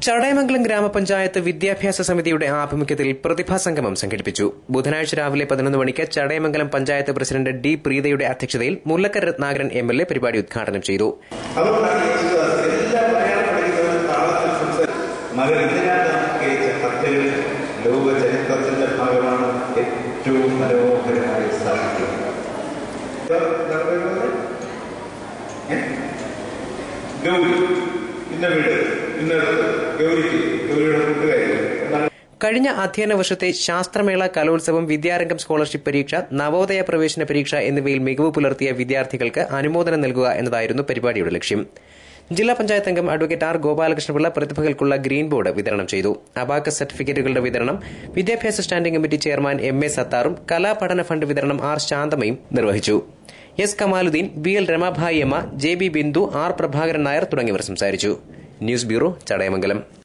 ചടയമംഗലം ഗ്രാമപഞ്ചായത്ത് വിദ്യാഭ്യാസ സമിതിയുടെ ആഭിമുഖ്യത്തിൽ പ്രതിഭാ സംഗമം സംഘടിപ്പിച്ചു ബുധനാഴ്ച രാവിലെ പതിനൊന്ന് മണിക്ക് ചടയമംഗലം പഞ്ചായത്ത് പ്രസിഡന്റ് ഡി പ്രീതയുടെ അധ്യക്ഷതയിൽ Mullakkara Ratnakaran M L A പരിപാടി ഉദ്ഘാടനം ചെയ്തു അതുകൊണ്ടാണ് യേശുദാസ് എല്ലാ മലയാളം പഠിക്കുന്നവരും താളത്തിൽ സംസാരിക്കും മകൻ ഇതിനാണ് നമുക്ക് അയച്ച കത്തുകൾ ലോക ചരിത്രത്തിന്റെ ഭാഗമാണ് ഏറ്റവും മനോഹരമായ സാഹിത്യം ഇത് എന്താണ് പറയുന്നത്? ഏ? ഗൗരി ഇന്ന വീട് ഇന്നടത്ത് ഗൗരിക്ക് ഗൗരിയുടെ കൂട്ടുകാരി എന്താണ് കഴിഞ്ഞ അധ്യയന വർഷത്തെ ശാസ്ത്രമേള കലോത്സവം വിദ്യാരംഗം സ്കോളർഷിപ്പ് പരീക്ഷ നവോദയ പ്രവേശന പരീക്ഷ എന്നിവയിൽ മികവ് പുലർത്തിയ വിദ്യാർത്ഥികൾക്ക് അനുമോദനം നൽകുക എന്നതായിരുന്നു പരിപാടിയുടെ ലക്ഷ്യം ജില്ലാ പഞ്ചായത്ത് അംഗം അഡ്വക്കേറ്റ് ആർ ഗോപാലകൃഷ്ണപിള്ള പ്രതിഭകൾക്കുള്ള ഗ്രീൻ ബോർഡ് വിതരണം ചെയ്തു അബാക്കസ് സർട്ടിഫിക്കറ്റുകളുടെ വിതരണം വിദ്യാഭ്യാസ standing committee chairman M A സത്താറും കലാപഠന ഫണ്ട് വിതരണം ആർ ശാന്തമയും നിർവഹിച്ചു S Kamaluddin B L Ramabhai Emma J B Bindu R Prabhakaran Nair തുടങ്ങിയവർ സംസാരിച്ചു ന്യൂസ് ബ്യൂറോ ചടയമംഗലം